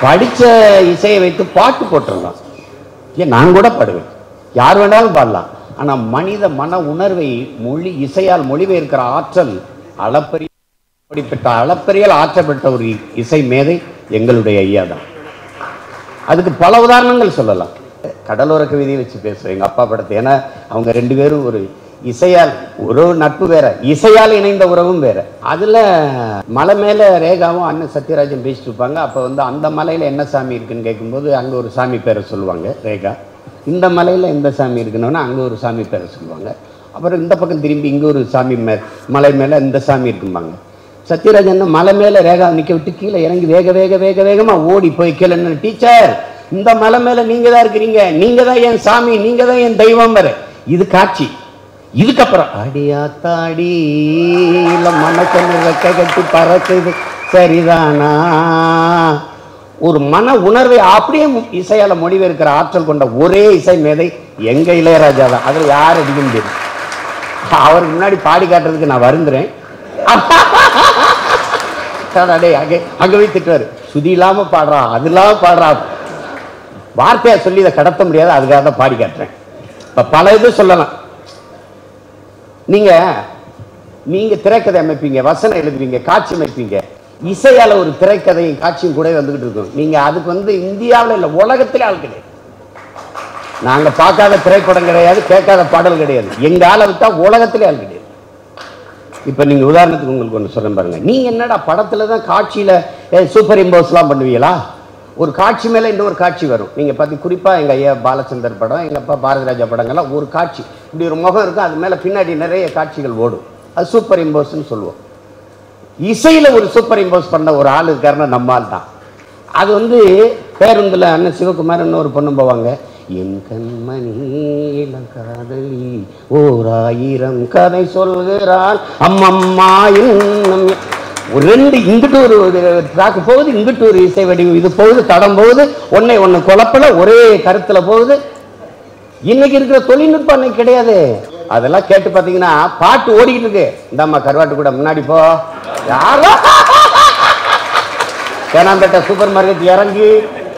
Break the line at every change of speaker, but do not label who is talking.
படிச்ச இசையை வைத்து பாட்டு போட்டுடலாம் ஏன் நான் கூட பாடுவேன் யார் வேணாலும் பாடலாம் ஆனா மனித மன உணர்வை மொழி இசையால் மொழிபெயர்க்கிற ஆற்றல் அளப்பரிய அப்படிப்பட்ட அளப்பரியல் ஆற்றப்பட்ட ஒரு இசை மேதை எங்களுடைய ஐயா தான் அதுக்கு பல உதாரணங்கள் சொல்லலாம் கடலோர கவிதையை வச்சு பேசுவேன் எங்க அப்பா படத்தை ஏன்னா அவங்க ரெண்டு பேரும் ஒரு இசையால் உறவு நட்பு வேற இசையால் இணைந்த உறவும் வேற அதுல மலை மேல ரேகாவும் அண்ணன் சத்யராஜன் பேசிட்டு இருப்பாங்க அப்ப வந்து அந்த மலையில என்ன சாமி இருக்குன்னு கேட்கும்போது அங்க ஒரு சாமி பேரை சொல்லுவாங்க ரேகா இந்த மலையில எந்த சாமி இருக்குன்னா அங்க ஒரு சாமி பேரை சொல்லுவாங்க அப்புறம் இந்த பக்கம் திரும்பி இங்க ஒரு சாமி மே மலை மேல இந்த சாமி இருக்கும்பாங்க சத்யராஜன் மலை மேல ரேகா நிக்க விட்டு கீழே இறங்கி வேக வேக வேக வேகமா ஓடி போய் கீழே டீச்சர் இந்த மலை மேல நீங்க தான் இருக்கிறீங்க நீங்க தான் என் சாமி நீங்க தான் என் தெய்வம் வர இது காட்சி இதுக்கப்புறம் அடியாத்தாடி இல்ல மனக்கண்ணு ரெக்க கட்டி பறக்குது சரிதானா ஒரு மன உணர்வை அப்படியே இசையால மொழிபெயர்க்கிற ஆற்றல் கொண்ட ஒரே இசை மேதை எங்க இளையராஜா தான் அதுல யார் அடிக்க முடியாது அவருக்கு முன்னாடி பாடி காட்டுறதுக்கு நான் வருந்துறேன் அடே அங்கே அங்க போய் திட்டுவாரு சுதி இல்லாம பாடுறான் அது இல்லாம பாடுறான் வார்த்தையா சொல்லி இதை கடத்த முடியாது அதுக்காக தான் பாடி காட்டுறேன் இப்ப பல இது சொல்லலாம் நீங்க நீங்க திரைக்கதை அமைப்பீங்க வசனம் எழுதுவீங்க காட்சி அமைப்பீங்க இசையால ஒரு திரைக்கதையும் காட்சியும் கூட வந்துகிட்டு இருக்கும் நீங்க அதுக்கு வந்து இந்தியாவில் இல்ல உலகத்திலே ஆள் கிடையாது நாங்க பார்க்காத திரைப்படம் கிடையாது கேட்காத பாடல் கிடையாது எங்க ஆளை விட்டா உலகத்திலே ஆள் கிடையாது இப்ப நீங்க உதாரணத்துக்கு உங்களுக்கு ஒன்று சொல்றேன் பாருங்க நீங்க என்னடா படத்துல தான் காட்சியில சூப்பர் இம்போஸ்லாம் பண்ணுவீங்களா ஒரு காட்சி மேல இன்னொரு காட்சி வரும் நீங்க பார்த்து குறிப்பா எங்க ஐயா பாலச்சந்தர் படம் எங்க அப்பா பாரதிராஜா படங்கள்லாம் ஒரு காட்சி இப்படி ஒரு முகம் இருக்கும் அது மேல பின்னாடி நிறைய காட்சிகள் ஓடும் அது சூப்பர் இம்போஸ்ன்னு சொல்லுவோம் இசையில ஒரு சூப்பர் இம்போஸ் பண்ண ஒரு ஆள் இருக்காருன்னா நம்ம ஆள் தான் அது வந்து பேருந்துல அண்ணன் சிவகுமார்னு ஒரு பொண்ணு போவாங்க என் கண்மணி இளங்காதலி ஓர் ஆயிரம் கதை சொல்கிறாள் அம்மம்மா இன்னும் எ- ஒரு ரெண்டு இங்கிட்டு ஒரு ட்ராக்கு போகுது இங்கிட்டு ஒரு இசை வடிவம் இது போகுது தடம் போகுது ஒன்னை ஒன்று குழப்பல ஒரே கருத்துல போகுது இன்னைக்கு இருக்கிற தொழில்நுட்பம் அன்னைக்கு கிடையாது அதெல்லாம் கேட்டு பார்த்தீங்கன்னா பாட்டு ஓடிக்கிட்டு இருக்கு இந்தாம்மா கருவாட்டு கூட முன்னாடி போ யாரோ தேனாம்பேட்டை சூப்பர் மார்க்கெட் இறங்கி